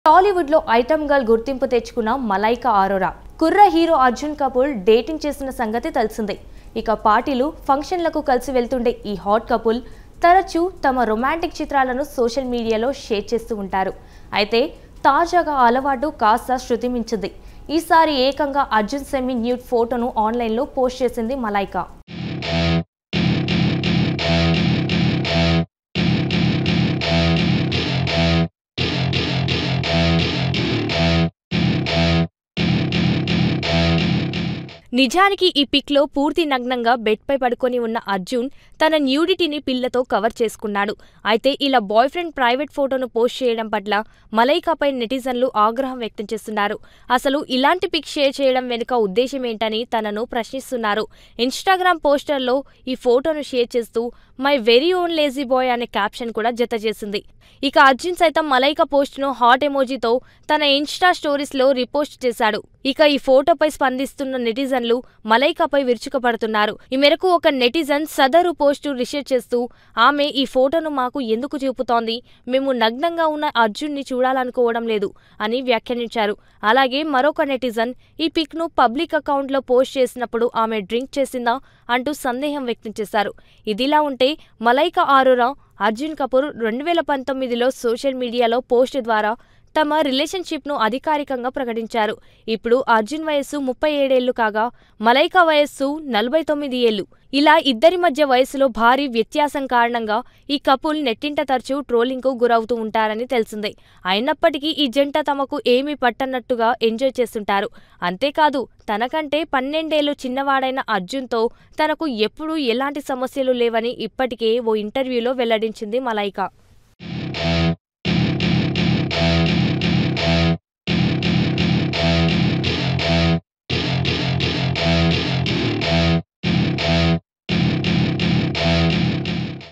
టాలీవుడ్ లో item girl గుర్తింపు తెచ్చుకున్న మలైకా ఆరోరా కుర్ర హీరో అర్జున్ కపూర్ డేటింగ్ చేసిన సంగతి తెలిసిందే ఇక పార్టీలు ఫంక్షన్లకు కలిసి వెళ్తుండే ఈ హాట్ కపుల్ తరచూ తమ రొమాంటిక్ చిత్రాలను సోషల్ మీడియాలో షేర్ చేస్తూ ఉంటారు అయితే తాజాగా ఆ అలవాటు కాస్త శృతిమించింది ఈసారి ఏకంగా అర్జున్ సెమీ న్యూడ్ ఫోటోను ఆన్లైన్లో పోస్ట్ చేసింది మలైకా నిజానికి ఈ పిక్లో పూర్తి నగ్నంగా బెడ్పై పడుకొని ఉన్న అర్జున్ తన న్యూడిటీని పిల్లతో కవర్ చేసుకున్నాడు అయితే ఇలా బాయ్ ఫ్రెండ్ ప్రైవేట్ ఫోటోను పోస్ట్ చేయడం పట్ల మలైకాపై నెటిజన్లు ఆగ్రహం వ్యక్తం చేస్తున్నారు అసలు ఇలాంటి పిక్ షేర్ చేయడం వెనుక ఉద్దేశం ఏంటని తనను ప్రశ్నిస్తున్నారు ఇన్స్టాగ్రామ్ పోస్టర్లో ఈ ఫోటోను షేర్ చేస్తూ my very own lazy boy అనే క్యాప్షన్ కూడా జత చేసింది ఇక అర్జున్ సైతం మలైకా పోస్ట్ను హాట్ ఎమోజీతో తన ఇన్స్టా స్టోరీస్లో రిపోస్ట్ చేశాడు ఇక ఈ ఫోటోపై స్పందిస్తున్న నెటిజన్లు మలైకాపై విరుచుకుపడుతున్నారు ఈ మేరకు ఒక నెటిజన్ సదరు పోస్టు రిషేర్ చేస్తూ ఆమె ఈ ఫోటోను మాకు ఎందుకు చూపుతోంది మేము నగ్నంగా ఉన్న అర్జున్ని చూడాలనుకోవడం లేదు అని వ్యాఖ్యానించారు అలాగే మరొక నెటిజన్ ఈ పిక్ను పబ్లిక్ అకౌంట్లో పోస్ట్ చేసినప్పుడు ఆమె డ్రింక్ చేసిందా అంటూ సందేహం వ్యక్తం చేశారు ఇదిలా ఉంటే మలైకా ఆరోరా అర్జున్ కపూర్ రెండు వేల పంతొమ్మిదిలో సోషల్ మీడియాలో పోస్ట్ ద్వారా తమ రిలేషన్షిప్ను అధికారికంగా ప్రకటించారు ఇప్పుడు అర్జున్ వయస్సు ముప్పై ఏడేళ్లు కాగా మలైకా వయస్సు నలభై తొమ్మిది ఏళ్లు ఇలా ఇద్దరి మధ్య వయసులో భారీ వ్యత్యాసం కారణంగా ఈ కపుల్ నెట్టింట తరచూ ట్రోలింగ్కు గురవుతూ ఉంటారని తెలిసిందే అయినప్పటికీ ఈ జంట తమకు ఏమీ పట్టనట్టుగా ఎంజాయ్ చేస్తుంటారు అంతేకాదు తనకంటే పన్నెండేళ్లు చిన్నవాడైన అర్జున్తో తనకు ఎప్పుడూ ఎలాంటి సమస్యలు లేవని ఇప్పటికే ఓ ఇంటర్వ్యూలో వెల్లడించింది మలైకా